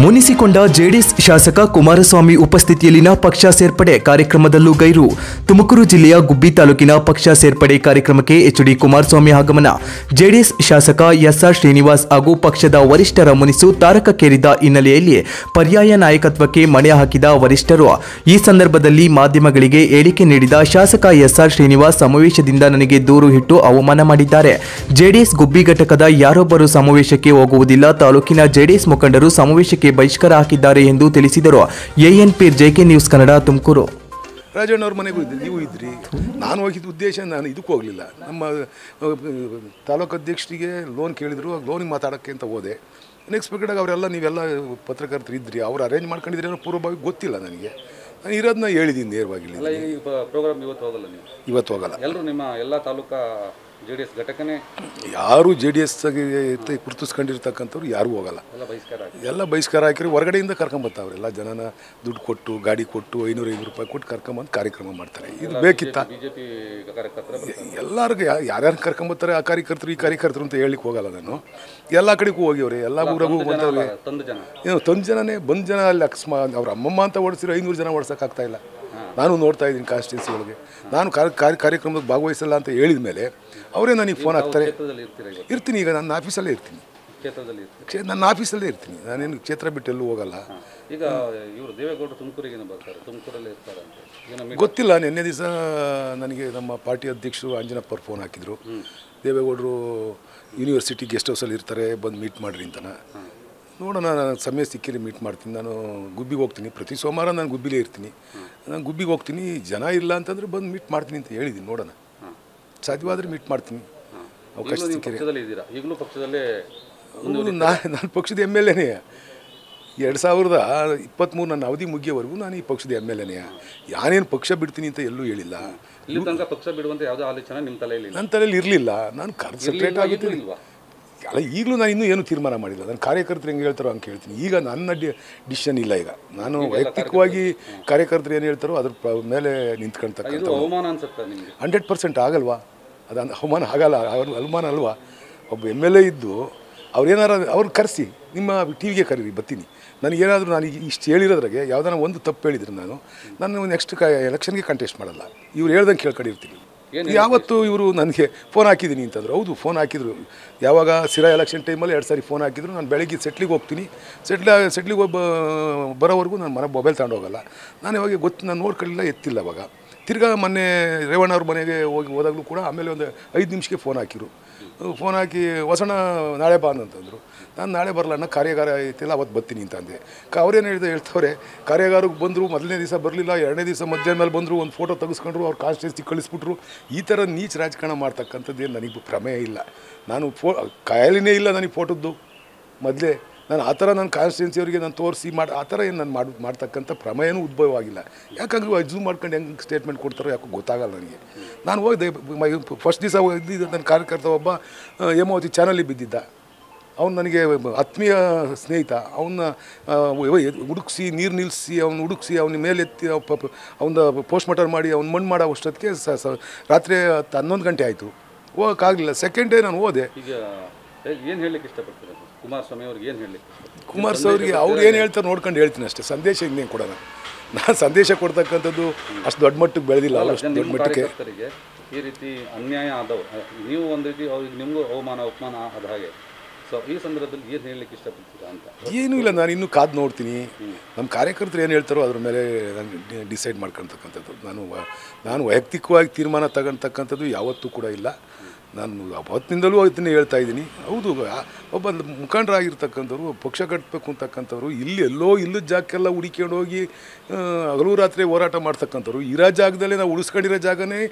ಮುನಿಸಿಕೊಂಡ JDS ಶಾಸಕ ಕುಮಾರಸ್ವಾಮಿ ಉಪಸ್ಥಿತಿಯಲ್ಲಿನ ಪಕ್ಷ ಸೇರ್ಪಡೆ ಕಾರ್ಯಕ್ರಮದಲ್ಲೂ ಗೈರು ತುಮಕೂರು ಜಿಲ್ಲೆಯ ಗುಬ್ಬಿ ತಾಲೂಕಿನ ಪಕ್ಷ ಸೇರ್ಪಡೆ ಕಾರ್ಯಕ್ರಮಕ್ಕೆ ಎಚ್ಡಿ ಕುಮಾರಸ್ವಾಮಿ ಆಗಮನ ಜೆಡಿಎಸ್ ಶಾಸಕ ಎಸ್ಆರ್ ಶ್ರೀನಿವಾಸ್ ಹಾಗೂ ಪಕ್ಷದ ವರಿಷ್ಠರ ಮುನಿಸು ತಾರಕಕ್ಕೇರಿದ ಹಿನ್ನೆಲೆಯಲ್ಲಿ ಪರ್ಯಾಯ ನಾಯಕತ್ವಕ್ಕೆ ಮಣೆ ಹಾಕಿದ ವರಿಷ್ಠರು ಈ ಸಂದರ್ಭದಲ್ಲಿ ಮಾಧ್ಯಮಗಳಿಗೆ ಹೇಳಿಕೆ ನೀಡಿದ ಶಾಸಕ ಎಸ್ಆರ್ ಶ್ರೀನಿವಾಸ್ ಸಮಾವೇಶದಿಂದ ನನಗೆ ದೂರು ಇಟ್ಟು ಅವಮಾನ ಮಾಡಿದ್ದಾರೆ ಜೆಡಿಎಸ್ ಗುಬ್ಬಿ ಘಟಕದ ಯಾರೊಬ್ಬರು ಸಮಾವೇಶಕ್ಕೆ ಹೋಗುವುದಿಲ್ಲ ತಾಲೂಕಿನ ಜೆಡಿಎಸ್ ಮುಖಂಡರು ಸಮಾವೇಶಕ್ಕೆ ಬಹಿಷ್ಕಾರ ಹಾಕಿದ್ದಾರೆ ಎಂದು ತಿಳಿಸಿದರು ANP JK news Kannada Tumakuru ರಾಜಣ್ಣವ್ರ ಮನೆಗೂ ಇದ್ದೆ ನೀವು ಇದ್ರಿ ನಾನು ಹೋಗಿದ್ದ ಉದ್ದೇಶ ನಾನು ಇದಕ್ಕೆ ಹೋಗಲಿಲ್ಲ ನಮ್ಮ ಅಹ್, ತಾಲೂಕು ಅಧ್ಯಕ್ಷರಿಗೆ ಲೋನ್ ಕೇಳಿದ್ರು ಲೋನಿಗೆ ಮಾತಾಡೋಕ್ಕೆ ಅಂತ ಹೋದೆ ಅನ್ಎಕ್ಸ್ಪೆಕ್ಟೆಡ್ ಅವರೆಲ್ಲ ನೀವೆಲ್ಲ ಪತ್ರಕರ್ತರು ಇದ್ರಿ ಅವ್ರು ಅರೇಂಜ್ ಮಾಡ್ಕೊಂಡಿದ್ರೆ ಅನ್ನೋ ಪೂರ್ವಭಾವಿ ಗೊತ್ತಿಲ್ಲ ನನಗೆ ನಾನು ಇರೋದನ್ನ ಹೇಳಿದ್ದೀನಿ ನೇರವಾಗಿ ಅಲ್ಲ ಈ ಪ್ರೋಗ್ರಾಮ್ ಇವತ್ತು ಹೋಗಲ್ಲ ನೀವು ಇವತ್ತು ಹೋಗಲ್ಲ ಎಲ್ಲರೂ ನಿಮ್ಮ ಎಲ್ಲ ತಾಲೂಕಾ ಜೆ ಡಿ ಎಸ್ ಘಟಕನೇ ಯಾರು ಜೆ ಡಿ ಎಸ್ ಗುರುತಿಸ್ಕೊಂಡಿರ್ತಕ್ಕಂಥವ್ರು ಯಾರೂ ಹೋಗಲ್ಲ ಎಲ್ಲ ಬಹಿಷ್ಕಾರ ಆಗಿದೆ ಎಲ್ಲ ಬಹಿಷ್ಕಾರ ಹಾಕಿರಿ ಹೊರಗಡೆಯಿಂದ ಕರ್ಕೊಂಬರ್ತಾವ್ರೆ ಎಲ್ಲ ಜನನ ದುಡ್ಡು ಕೊಟ್ಟು ಗಾಡಿ ಕೊಟ್ಟು ಐನೂರು ಐನೂರು ರೂಪಾಯಿ ಕೊಟ್ಟು ಕರ್ಕೊಂಬಂದು ಕಾರ್ಯಕ್ರಮ ಮಾಡ್ತಾರೆ ಇದು ಬೇಕಿತ್ತಾ ಬಿಜೆಪಿ ಕಾರ್ಯಕರ್ತರ ಎಲ್ಲರಿಗೂ ಯಾರ್ಯಾರು ಕರ್ಕೊಂಬರ್ತಾರೆ ಆ ಕಾರ್ಯಕರ್ತರು ಈ ಕಾರ್ಯಕರ್ತರು ಅಂತ ಹೇಳಲಿಕ್ಕೆ ಹೋಗಲ್ಲ ನಾನು ಎಲ್ಲ ಕಡೆಗೂ ಹೋಗ್ಯವ್ರೆ ಎಲ್ಲ ಊರಾಗೂ ಬಂದವ್ರೆ ತಂದು ಜನ ಏನು ತಂದು ಜನನೇ ಬಂದು ಜನ ಅಲ್ಲಿ ಅಕಸ್ಮಾತ್ ಅವ್ರ ಅಮ್ಮಮ್ಮ ಅಂತ ಓಡಿಸಿರೋ ಐನೂರು ಜನ ಓಡ್ಸೋಕ್ಕಾಗ್ತಾ ಇಲ್ಲ ನಾನು ನೋಡ್ತಾ ಇದ್ದೀನಿ ಕಾನ್ಸ್ಟಿಟ್ಯೂನ್ಸಿ ಒಳಗೆ ನಾನು ಕಾರ್ಯ ಕಾರ್ಯ- ಕಾರ್ಯಕ್ರಮದಲ್ಲಿ ಭಾಗವಹಿಸಲ್ಲ ಅಂತ ಹೇಳಿದ ಮೇಲೆ ಅವರೇ ನನಗೆ ಫೋನ್ ಹಾಕ್ತಾರೆ ಕ್ಷೇತ್ರದಲ್ಲಿ ಇರ್ತೀರ ಇವತ್ತು ಇರ್ತೀನಿ ಈಗ ನನ್ನ ಆಫೀಸಲ್ಲೇ ಇರ್ತೀನಿ ಕ್ಷೇತ್ರದಲ್ಲಿ ಇರ್ತೀರ ಕ್ಷೇ ನನ್ನ ಆಫೀಸಲ್ಲೇ ಇರ್ತೀನಿ ನಾನೇನು ಕ್ಷೇತ್ರ ಬಿಟ್ಟು ಎಲ್ಲೂ ಹೋಗಲ್ಲ ಈಗ ಇವರು ದೇವೇಗೌಡರು ತುಮಕೂರಿಗೆ ಬರ್ತಾರೆ ತುಮಕೂರಲ್ಲೇ ಇರ್ತಾರೆ ಅಂತ ಏನೋ ಮೀಟ್ ಗೊತ್ತಿಲ್ಲ ನಿನ್ನೆ ದಿವಸ ನನಗೆ ನಮ್ಮ ಪಾರ್ಟಿ ಅಧ್ಯಕ್ಷರು ಅಂಜನಪ್ಪರು ಫೋನ್ ಹಾಕಿದರು ದೇವೇಗೌಡರು ಯೂನಿವರ್ಸಿಟಿ ಗೆಸ್ಟ್ ಹೌಸಲ್ಲಿ ಇರ್ತಾರೆ ಬಂದು ಮೀಟ್ ಮಾಡಿರಿ ಅಂತನ ನೋಡೋಣ ನಾನು ಸಮಯ ಸಿಕ್ಕಿರಿ ಮೀಟ್ ಮಾಡ್ತೀನಿ ನಾನು ಗುಬ್ಬಿಗೆ ಹೋಗ್ತೀನಿ ಪ್ರತಿ ಸೋಮವಾರ ನಾನು ಗುಬ್ಬಿಲೇ ಇರ್ತೀನಿ ನಾನು ಗುಬ್ಬಿಗೆ ಹೋಗ್ತೀನಿ ಜನ ಇಲ್ಲ ಅಂತಂದ್ರೆ ಬಂದು ಮೀಟ್ ಮಾಡ್ತೀನಿ ಅಂತ ಹೇಳಿದ್ದೀನಿ ನೋಡೋಣ ಸಾಧ್ಯವಾದರೆ ಮೀಟ್ ಮಾಡ್ತೀನಿ ಅವಕಾಶ ಈಗಲೂ ನೀವು ಸಿಕ್ಕಿರಿ ಪಕ್ಷದಲ್ಲೇ ಇದ್ದೀರಾ ಈಗಲೂ ಪಕ್ಷದಲ್ಲೇ ಹೌದು, ನಾ ನಾನು ಪಕ್ಷದ ಎಮ್ ಎಲ್ ಎನೇ ಎರಡು ಸಾವಿರದ ಇಪ್ಪತ್ತ್ಮೂರು ನನ್ನ ಅವಧಿ ಮುಗಿಯೋವರೆಗೂ ನಾನು ಈ ಪಕ್ಷದ ಎಮ್ ಎಲ್ ಎನೇ ನಾನೇನು ಪಕ್ಷ ಬಿಡ್ತೀನಿ ಅಂತ ಎಲ್ಲೂ ಹೇಳಿಲ್ಲ ಇಲ್ಲಿ ತನಕ ಪಕ್ಷ ಬಿಡುವಂತ ಯಾವುದೋ ಆಲೋಚನೆ ನಿಮ್ಮ ತಲೆಯಲ್ಲಿ ಇಲ್ಲ ನನ್ನ ತಲೆಯಲ್ಲಿ ಇರಲಿಲ್ಲ ನಾನು ಕಾನ್ಸಂಟ್ರೇಟ್ ಇರ್ಲಿಲ್ವಾ? ಆಗುತ್ತೆ ಈಗ್ಲೂ ಇಲ್ವಾ ಅಲ್ಲ ಈಗಲೂ ನಾನು ಇನ್ನೂ ಏನು ತೀರ್ಮಾನ ಮಾಡಿಲ್ಲ ನಾನು ಕಾರ್ಯಕರ್ತರು ಹೆಂಗೆ ಹೇಳ್ತಾರೋ ಹಂಗೆ ಕೇಳ್ತೀನಿ ಈಗ ನನ್ನ ಡಿ ಡಿಸಿಷನ್ ಇಲ್ಲ ಈಗ ನಾನು ವೈಯಕ್ತಿಕವಾಗಿ ಕಾರ್ಯಕರ್ತರು ಏನು ಹೇಳ್ತಾರೋ ಅದ್ರ ಪ- ಮೇಲೆ ನಿಂತ್ಕೊಳ್ತಕ್ಕಂಥ ಇದು ಅವಮಾನ ಅನ್ಸುತ್ತೆ ನಿಮಗೆ ಹಂಡ್ರೆಡ್ ಪರ್ಸೆಂಟ್ ಆಗಲ್ವಾ ಅದು ಅನ್- ಅವಮಾನ ಆಗಲ್ಲ ಅವ್ರ ಅನುಮಾನ ಅಲ್ವಾ ಒಬ್ಬ ಎಮ್ ಎಲ್ ಎ ಇದ್ದು ಅವ್ರೇನಾರ ಅವ್ರು ಕರೆಸಿ ನಿಮ್ಮ ಟಿ ವಿಗೆ ಕರೀರಿ ಬರ್ತೀನಿ ನನಗೇನಾದರೂ ನಾನು ಈಗ ಇಷ್ಟು ಹೇಳಿರೋದ್ರಾಗೆ ಯಾವ್ದಾನ ಒಂದು ತಪ್ಪು ಹೇಳಿದ್ರು ನಾನು ನಾನು ನೆಕ್ಸ್ಟ್ ಕ ಎಲೆಕ್ಷನ್ಗೆ ಕಂಟೆಸ್ಟ್ ಮಾಡಲ್ಲ ಇವ್ರು ಹೇಳ್ದಂಗೆ ಕೇಳ್ಕೊಂಡಿರ್ತೀನಿ ಯಾವತ್ತು ಇವರು ನನಗೆ ಫೋನ್ ಹಾಕಿದ್ದೀನಿ ಅಂತಂದ್ರು ಹೌದು ಫೋನ್ ಹಾಕಿದ್ರು ಯಾವಾಗ ಸಿರಾ ಎಲೆಕ್ಷನ್ ಟೈಮಲ್ಲಿ ಎರಡು ಸಾರಿ ಫೋನ್ ಹಾಕಿದ್ರು ನಾನು ಬೆಳಗ್ಗೆ ಸೆಟ್ಲಿಗೆ ಹೋಗ್ತೀನಿ ಸೆಟ್ಲ ಸೆಟ್ಲಿಗೆ ಒಬ್ಬ ಬರೋವರೆಗೂ ನಾನು ಮನೆ ಮೊಬೈಲ್ ತಗೊಂಡು ಹೋಗಲ್ಲ ನಾನು ಇವಾಗ ಗೊತ್ತು ನಾನು ನೋಡ್ಕೊಳ್ಳಿಲ್ಲ ಎತ್ತಿಲ್ಲ ಅವಾಗ ತಿರ್ಗಾ ಮೊನ್ನೆ ರೇವಣ್ಣ ಅವ್ರ ಮನೆಗೆ ಹೋಗಿ ಹೋದಾಗಲೂ ಕೂಡ ಆಮೇಲೆ ಒಂದು ಐದು ನಿಮಿಷಕ್ಕೆ ಫೋನ್ ಹಾಕಿರು ಫೋನ್ ಹಾಕಿ ವಸಣ ನಾಳೆ ಬಾ ಅಂತಂದರು ನಾನು ನಾಳೆ ಬರಲ್ಲ ಅಣ್ಣ ಕಾರ್ಯಾಗಾರ ಐತಿಲ್ಲ ಅವತ್ತು ಬರ್ತೀನಿ ಅಂತ ಅಂದೆ ಕ ಅವ್ರೇನು ಹೇಳಿದೆ ಹೇಳ್ತವ್ರೆ ಕಾರ್ಯಾಗಾರಕ್ಕೆ ಬಂದರು ಮೊದಲನೇ ದಿವಸ ಬರಲಿಲ್ಲ ಎರಡನೇ ದಿವಸ ಮಧ್ಯಾಹ್ನ ಮೇಲೆ ಬಂದರು ಒಂದು ಫೋಟೋ ತೆಗೆಸ್ಕೊಂಡ್ರು ಅವ್ರು ಕಾನ್ಸ್ಟಿಟ್ಯೂನ್ಸಿ ಕಳಿಸ್ಬಿಟ್ರು ಈ ಥರ ನೀಚ್ ರಾಜಕಾರಣ ಮಾಡ್ತಕ್ಕಂಥದ್ದೇನು ನನಗೆ ಪ್ರಮೇಯ ಇಲ್ಲ ನಾನು ಫೋ ಕಾಯಲಿನೇ ಇಲ್ಲ ನನಗೆ ಫೋಟೋದ್ದು ಮೊದಲೇ ನಾನು ಆ ಥರ ನನ್ನ ಕಾನ್ಸ್ಟಿಟ್ಯೂನ್ಸಿಯವರಿಗೆ ನಾನು ತೋರಿಸಿ ಮಾಡಿ ಆ ಥರ ಏನು ನಾನು ಮಾಡಿ ಮಾಡ್ತಕ್ಕಂಥ ಪ್ರಮೇಯನೂ ಉದ್ಭವ ಆಗಿಲ್ಲ ಯಾಕಂದ್ರೆ ಝೂಮ್ ಮಾಡ್ಕೊಂಡು ಹೆಂಗೆ ಸ್ಟೇಟ್ಮೆಂಟ್ ಕೊಡ್ತಾರೋ ಯಾಕೋ ಗೊತ್ತಾಗಲ್ಲ ನನಗೆ ನಾನು ಹೋದೆ ಫಸ್ಟ್ ದಿವಸ ಇದ್ದಿದ್ದು ನನ್ನ ಕಾರ್ಯಕರ್ತ ಒಬ್ಬ ಆ, ಹೇಮಾವತಿ ಚಾನಲಿಗೆ ಬಿದ್ದಿದ್ದ ಅವ್ನು ನನಗೆ ಆತ್ಮೀಯ ಸ್ನೇಹಿತ ಅವನ್ನ ಹುಡುಕ್ಸಿ ನೀರು ನಿಲ್ಲಿಸಿ ಅವ್ನು ಹುಡುಕ್ಸಿ ಅವನ ಮೇಲೆ ಎತ್ತಿ ಅವನ ಪೋಸ್ಟ್ ಮಾರ್ಟಮ್ ಮಾಡಿ ಅವ್ನು ಮಣ್ಣು ಮಾಡೋ ಅಷ್ಟೊತ್ತಿಗೆ ಸ ಸ ರಾತ್ರಿ ಹತ್ತು ಹನ್ನೊಂದು ಗಂಟೆ ಆಯಿತು ಹೋಗೋಕ್ಕಾಗಲಿಲ್ಲ ಸೆಕೆಂಡ್ ಡೇ ನಾನು ಹೋದೆ ಈಗ ಏನು ಹೇಳಲಿಕ್ಕೆ ಇಷ್ಟಪಡ್ತೀರಾ ಕುಮಾರಸ್ವಾಮಿ ಅವ್ರಿಗೆ ಏನು ಹೇಳಲಿಕ್ಕೆ ಕುಮಾರಸ್ವಾಮಿ ಅವ್ರಿಗೆ ಅವ್ರು ಏನು ಹೇಳ್ತಾರೆ ನೋಡ್ಕೊಂಡು ಹೇಳ್ತೀನಿ ಅಷ್ಟೇ ಸಂದೇಶ ಇನ್ನೇನು ಕೊಡೋಣ ನಾನು ಸಂದೇಶ ಕೊಡ್ತಕ್ಕಂಥದ್ದು ಅಷ್ಟು ದೊಡ್ಡ ಮಟ್ಟಕ್ಕೆ ಬೆಳೆದಿಲ್ಲ ಅವ್ರು ಅಷ್ಟು ದೊಡ್ಡ ನಿಮ್ಮ ಮಟ್ಟಕ್ಕೆ ಕಾರ್ಯಕರ್ತರಿಗೆ ಈ ರೀತಿ ಅನ್ಯಾಯ ಆದವು ಅಹ್, ನೀವು ಒಂದು ರೀತಿ ಅವ್ರಿಗೆ ನಿಮಗೂ ಅವಮಾನ ಅಪಮಾನ ಆದ ಹಾಗೆ ಸೊ ಈ ಸಂದರ್ಭದಲ್ಲಿ ಏನು ಹೇಳಲಿಕ್ಕೆ ಇಷ್ಟಪಡ್ತೀರಾ ಅಂತ ಏನೂ ಇಲ್ಲ ನಾನು ಇನ್ನೂ ಕಾದು ನೋಡ್ತೀನಿ ನಮ್ಮ ಕಾರ್ಯಕರ್ತರು ಏನು ಹೇಳ್ತಾರೋ ಅದ್ರ ಮೇಲೆ ನಾನು ಡಿಸೈಡ್ ಮಾಡ್ಕೊಳ್ತಕ್ಕಂಥದ್ದು ನಾನು ವ- ನಾನು ವೈಯಕ್ತಿಕವಾಗಿ ತೀರ್ಮಾನ ತಗೊಳ್ತಕ್ಕಂಥದ್ದು ಯಾವತ್ತೂ ಕೂಡ ಇಲ್ಲ ನಾನು ಅವತ್ತಿನಿಂದಲೂ ಅದನ್ನೇ ಹೇಳ್ತಾ ಇದ್ದೀನಿ ಹೌದು ಆ- ಒಬ್ಬ ಮುಖಂಡರಾಗಿರ್ತಕ್ಕಂಥವ್ರು ಪಕ್ಷ ಕಟ್ಟಬೇಕು ಅಂತಕ್ಕಂಥವ್ರು ಇಲ್ಲಿ ಎಲ್ಲೋ ಇಲ್ಲದ ಜಾಗಕ್ಕೆಲ್ಲ ಹುಡುಕೊಂಡು ಹೋಗಿ ಆ, ಹಗಲು ರಾತ್ರಿ ಹೋರಾಟ ಮಾಡ್ತಕ್ಕಂಥವ್ರು ಇರೋ ಜಾಗದಲ್ಲೇ ನಾವು ಉಳಿಸ್ಕೊಂಡಿರೋ ಜಾಗನೇ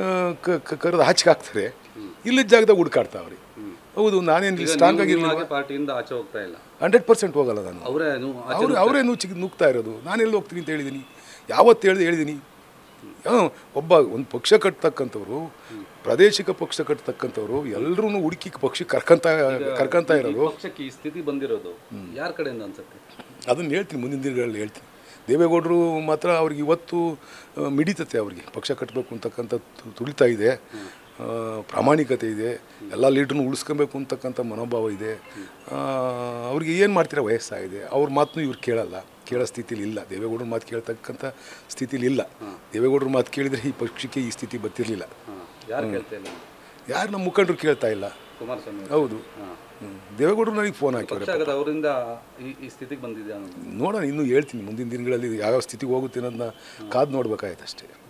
ಕರೆದು ಹಾಚಿಗೆ ಹಾಕ್ತಾರೆ ಇಲ್ಲದ ಜಾಗದಾಗ ಹುಡುಕಾಡ್ತಾವ್ರಿ ಹೌದು ನಾನೇನು ಸ್ಟ್ರಾಂಗ್ ಆಗಿರಲಿಲ್ಲ ಹಾಗೆ ಪಾರ್ಟಿಯಿಂದ ಆಚೆ ಹೋಗ್ತಾ ಇಲ್ಲ ಹಂಡ್ರೆಡ್ ಪರ್ಸೆಂಟ್ ಹೋಗಲ್ಲ ನಾನು ಅವರೇ ನೀವು ಆಚೆ ಅವ್ರು ಅವರೇ ನುಚ್ಚಿ ನುಗ್ತಾ ಇರೋದು ನಾನೆಲ್ಲಿ ಹೋಗ್ತೀನಿ ಅಂತ ಹೇಳಿದ್ದೀನಿ ಯಾವತ್ತು ಹೇಳ್ದೆ ಹೇಳಿದ್ದೀನಿ ಹ್ಮ್, ಒಬ್ಬ ಒಂದು ಪಕ್ಷ ಕಟ್ತಕ್ಕಂಥವ್ರು ಪ್ರಾದೇಶಿಕ ಪಕ್ಷ ಕಟ್ತಕ್ಕಂಥವ್ರು ಎಲ್ಲರೂ ಹುಡುಕಿ ಪಕ್ಷಕ್ಕೆ ಕರ್ಕಂತ ಕರ್ಕಂತ ಈ ಇರೋದು ಪಕ್ಷಕ್ಕೆ ಈ ಸ್ಥಿತಿ ಬಂದಿರೋದು ಯಾರ ಕಡೆಯಿಂದ ಅನ್ಸುತ್ತೆ ಅದನ್ನು ಹೇಳ್ತೀನಿ ಮುಂದಿನ ದಿನಗಳಲ್ಲಿ ಹೇಳ್ತೀನಿ ದೇವೇಗೌಡರು ಮಾತ್ರ ಅವ್ರಿಗೆ ಇವತ್ತು ಆ, ಮಿಡಿತತೆ ಅವ್ರಿಗೆ ಪಕ್ಷ ಕಟ್ಟಬೇಕು ಅಂತಕ್ಕಂಥ ತು- ತುಡಿತಾ ಇದೆ ಆ, ಪ್ರಾಮಾಣಿಕತೆ ಇದೆ ಎಲ್ಲ ಲೀಡ್ರನ್ನು ಉಳಿಸ್ಕೊಬೇಕು ಅಂತಕ್ಕಂಥ ಮನೋಭಾವ ಇದೆ ಆ, ಅವ್ರಿಗೆ ಏನು ಮಾಡ್ತೀರಾ ವಯಸ್ಸಾಗಿದೆ ಅವ್ರ ಮಾತನ್ನು ಇವ್ರು ಕೇಳಲ್ಲ ಕೇಳೋ ಸ್ಥಿತಿಲಿ ಇಲ್ಲ ದೇವೇಗೌಡರ ಮಾತು ಕೇಳ್ತಕ್ಕಂಥ ಸ್ಥಿತಿಲಿ ಇಲ್ಲ ದೇವೇಗೌಡರ ಮಾತು ಕೇಳಿದರೆ ಈ ಪಕ್ಷಕ್ಕೆ ಈ ಸ್ಥಿತಿ ಬರ್ತಿರ್ಲಿಲ್ಲ ಹಾಂ ಯಾರು ಕೇಳ್ತಾ ಇಲ್ಲ ಯಾರು ನಮ್ಮ ಮುಖಂಡರು ಕೇಳ್ತಾ ಇಲ್ಲ ಕುಮಾರಸ್ವಾಮಿ ಅವರು? ಹೌದು ಹಾಂ ಹ್ಮ್. ದೇವೇಗೌಡರು ನನಗೆ ಫೋನ್ ಹಾಕಿದ್ದಾರೆ ಪಕ್ಷ ಆಗದ ಅವರಿಂದ ಈ ಈ ಸ್ಥಿತಿಗೆ ಬಂದಿದೆ ಅನ್ನೋದು ನೋಡೋಣ ಇನ್ನೂ ಹೇಳ್ತೀನಿ ಮುಂದಿನ ದಿನಗಳಲ್ಲಿ ಯಾವ್ಯಾವ ಸ್ಥಿತಿಗೆ ಹೋಗುತ್ತೆ ಅನ್ನೋದನ್ನ ಕಾದು ನೋಡ್ಬೇಕಾಯ್ತು ಅಷ್ಟೇ